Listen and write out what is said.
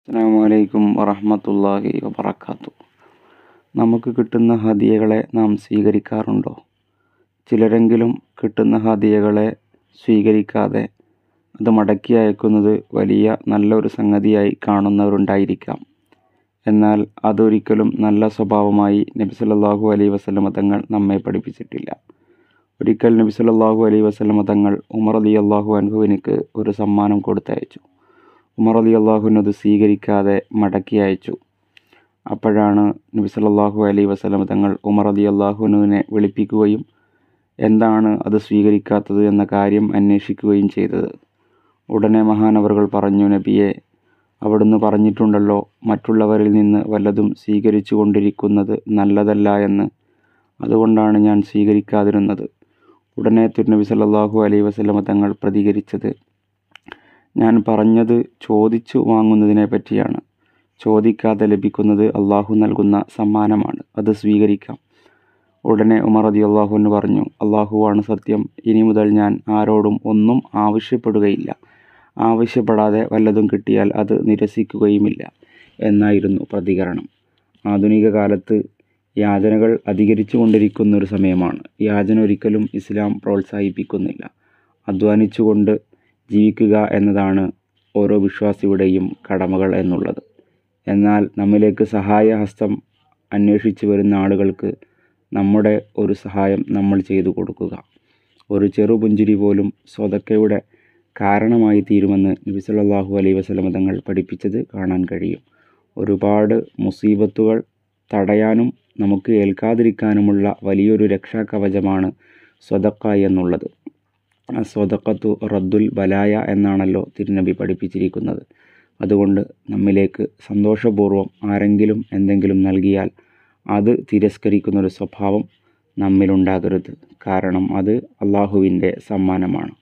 അസ്സാം വലൈക്കും വറഹമത്തല്ലാഹി വബർക്കാത്തു നമുക്ക് കിട്ടുന്ന ഹദിയകളെ നാം സ്വീകരിക്കാറുണ്ടോ ചിലരെങ്കിലും കിട്ടുന്ന ഹദിയകളെ സ്വീകരിക്കാതെ അത് മടക്കി അയക്കുന്നത് വലിയ നല്ലൊരു സംഗതിയായി കാണുന്നവരുണ്ടായിരിക്കാം എന്നാൽ അതൊരിക്കലും നല്ല സ്വഭാവമായി നബി സല്ലല്ലാഹു അലൈഹി വസല്ലമ തങ്ങൾ നമ്മെ പഠിപ്പിച്ചിട്ടില്ല ഒരിക്കൽ നബി സല്ലല്ലാഹു അലൈഹി വസല്ലമ തങ്ങൾ ഉമർ അലി അള്ളാഹു അൻഹുവിനിക്ക് ഒരു സമ്മാനം കൊടുത്തയച്ചു ഉമർ അലി അള്ളാഹുവിന് അത് സ്വീകരിക്കാതെ മടക്കി അയച്ചു അപ്പോഴാണ് നബി സല്ലല്ലാഹു അലൈഹി വസല്ലമ തങ്ങൾ ഉമർ അലി അള്ളാഹുവിനെ വിളിപ്പിക്കുകയും എന്താണ് അത് സ്വീകരിക്കാത്തത് എന്ന കാര്യം അന്വേഷിക്കുകയും ചെയ്തത് ഉടനെ മഹാനവറുകൾ പറഞ്ഞു നബിയെ അവിടുന്ന് പറഞ്ഞിട്ടുണ്ടല്ലോ മറ്റുള്ളവരിൽ നിന്ന് വല്ലതും സ്വീകരിച്ചു കൊണ്ടിരിക്കുന്നത് നല്ലതല്ല എന്ന് അതുകൊണ്ടാണ് ഞാൻ സ്വീകരിക്കാതിരുന്നത് ഉടനെ തിരുനബി സല്ലല്ലാഹു അലൈഹി വസല്ലമ തങ്ങൾ പ്രതികരിച്ചത് ഞാൻ പറഞ്ഞത് ചോദിച്ചു വാങ്ങുന്നതിനെ പറ്റിയാണ് ചോദിക്കാതെ ലഭിക്കുന്നത് അള്ളാഹു നൽകുന്ന സമ്മാനമാണ് അത് സ്വീകരിക്കാം ഉടനെ ഉമർ റതി അള്ളാഹുവിന് പറഞ്ഞു അള്ളാഹുവാണ് സത്യം ഇനി മുതൽ ഞാൻ ആരോടും ഒന്നും ആവശ്യപ്പെടുകയില്ല ആവശ്യപ്പെടാതെ വല്ലതും കിട്ടിയാൽ അത് നിരസിക്കുകയുമില്ല എന്നായിരുന്നു പ്രതികരണം ആധുനിക കാലത്ത് യാചനകൾ അധികരിച്ചു കൊണ്ടിരിക്കുന്ന ഒരു സമയമാണ് യാചന ഒരിക്കലും ഇസ്ലാം പ്രോത്സാഹിപ്പിക്കുന്നില്ല അധ്വാനിച്ചുകൊണ്ട് ജീവിക്കുക എന്നതാണ് ഓരോ വിശ്വാസിയുടെയും കടമകൾ എന്നുള്ളത് എന്നാൽ നമ്മിലേക്ക് സഹായഹസ്തം അന്വേഷിച്ചു വരുന്ന ആളുകൾക്ക് നമ്മുടെ ഒരു സഹായം നമ്മൾ ചെയ്തു കൊടുക്കുക ഒരു ചെറുപുഞ്ചിരി പോലും സ്വതക്കയുടെ കാരണമായി തീരുമെന്ന് നബി സല്ലല്ലാഹു അലൈഹി വസല്ലമ തങ്ങൾ പഠിപ്പിച്ചത് കാണാൻ കഴിയും ഒരുപാട് മുസീബത്തുകൾ തടയാനും നമുക്ക് ഏൽക്കാതിരിക്കാനുമുള്ള വലിയൊരു രക്ഷാകവചമാണ് സ്വതക്ക എന്നുള്ളത് സ്വതക്കത്തു റദ്ദുൽ ബലായ എന്നാണല്ലോ തിരുനബി പഠിപ്പിച്ചിരിക്കുന്നത് അതുകൊണ്ട് നമ്മിലേക്ക് സന്തോഷപൂർവ്വം ആരെങ്കിലും എന്തെങ്കിലും നൽകിയാൽ അത് തിരസ്കരിക്കുന്നൊരു സ്വഭാവം നമ്മിലുണ്ടാകരുത് കാരണം അത് അള്ളാഹുവിൻ്റെ സമ്മാനമാണ്